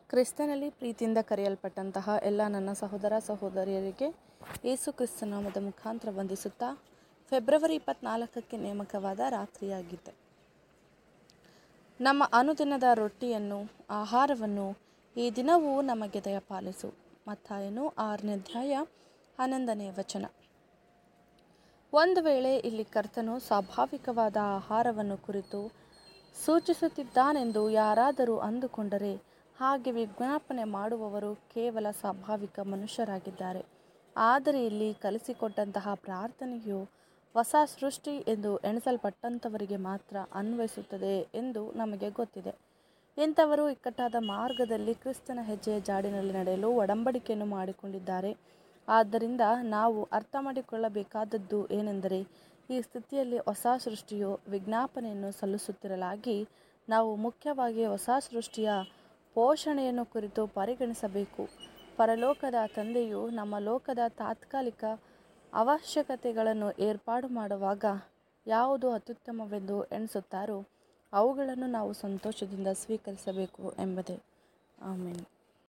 ಕ್ರಿಸ್ತನಲ್ಲಿ ಪ್ರೀತಿಯಿಂದ ಕರೆಯಲ್ಪಟ್ಟಂತಹ ಎಲ್ಲ ನನ್ನ ಸಹೋದರ ಸಹೋದರಿಯರಿಗೆ ಯೇಸು ಕ್ರಿಸ್ತನಾಮದ ಮುಖಾಂತರ ವಂದಿಸುತ್ತಾ ಫೆಬ್ರವರಿ ಇಪ್ಪತ್ನಾಲ್ಕಕ್ಕೆ ನೇಮಕವಾದ ರಾತ್ರಿಯಾಗಿದೆ ನಮ್ಮ ಅನುದಿನದ ರೊಟ್ಟಿಯನ್ನು ಆಹಾರವನ್ನು ಈ ದಿನವೂ ನಮಗೆ ದಯಪಾಲಿಸು ಮತ್ತಾಯನು ಆರನೇ ಅಧ್ಯಾಯ ಹನ್ನೊಂದನೇ ವಚನ ಒಂದು ವೇಳೆ ಇಲ್ಲಿ ಕರ್ತನು ಸ್ವಾಭಾವಿಕವಾದ ಆಹಾರವನ್ನು ಕುರಿತು ಸೂಚಿಸುತ್ತಿದ್ದಾನೆಂದು ಯಾರಾದರೂ ಅಂದುಕೊಂಡರೆ ಹಾಗೆ ವಿಜ್ಞಾಪನೆ ಮಾಡುವವರು ಕೇವಲ ಸ್ವಾಭಾವಿಕ ಮನುಷ್ಯರಾಗಿದ್ದಾರೆ ಆದರೆ ಇಲ್ಲಿ ಕಲಿಸಿಕೊಟ್ಟಂತಹ ಪ್ರಾರ್ಥನೆಯು ಹೊಸ ಸೃಷ್ಟಿ ಎಂದು ಎಣಿಸಲ್ಪಟ್ಟಂಥವರಿಗೆ ಮಾತ್ರ ಅನ್ವಯಿಸುತ್ತದೆ ಎಂದು ನಮಗೆ ಗೊತ್ತಿದೆ ಇಂಥವರು ಇಕ್ಕಟ್ಟಾದ ಮಾರ್ಗದಲ್ಲಿ ಕ್ರಿಸ್ತನ ಹೆಜ್ಜೆಯ ಜಾಡಿನಲ್ಲಿ ನಡೆಯಲು ಒಡಂಬಡಿಕೆಯನ್ನು ಮಾಡಿಕೊಂಡಿದ್ದಾರೆ ಆದ್ದರಿಂದ ನಾವು ಅರ್ಥ ಮಾಡಿಕೊಳ್ಳಬೇಕಾದದ್ದು ಏನೆಂದರೆ ಈ ಸ್ಥಿತಿಯಲ್ಲಿ ಹೊಸ ಸೃಷ್ಟಿಯು ವಿಜ್ಞಾಪನೆಯನ್ನು ಸಲ್ಲಿಸುತ್ತಿರಲಾಗಿ ನಾವು ಮುಖ್ಯವಾಗಿ ಹೊಸ ಸೃಷ್ಟಿಯ ಪೋಷಣೆಯನ್ನು ಕುರಿತು ಪರಿಗಣಿಸಬೇಕು ಪರಲೋಕದ ತಂದೆಯು ನಮ್ಮ ಲೋಕದ ತಾತ್ಕಾಲಿಕ ಅವಶ್ಯಕತೆಗಳನ್ನು ಏರ್ಪಾಡು ಮಾಡುವಾಗ ಯಾವುದು ಅತ್ಯುತ್ತಮವೆಂದು ಎಣಿಸುತ್ತಾರೋ ಅವುಗಳನ್ನು ನಾವು ಸಂತೋಷದಿಂದ ಸ್ವೀಕರಿಸಬೇಕು ಎಂಬುದೇ ಆಮೇಲೆ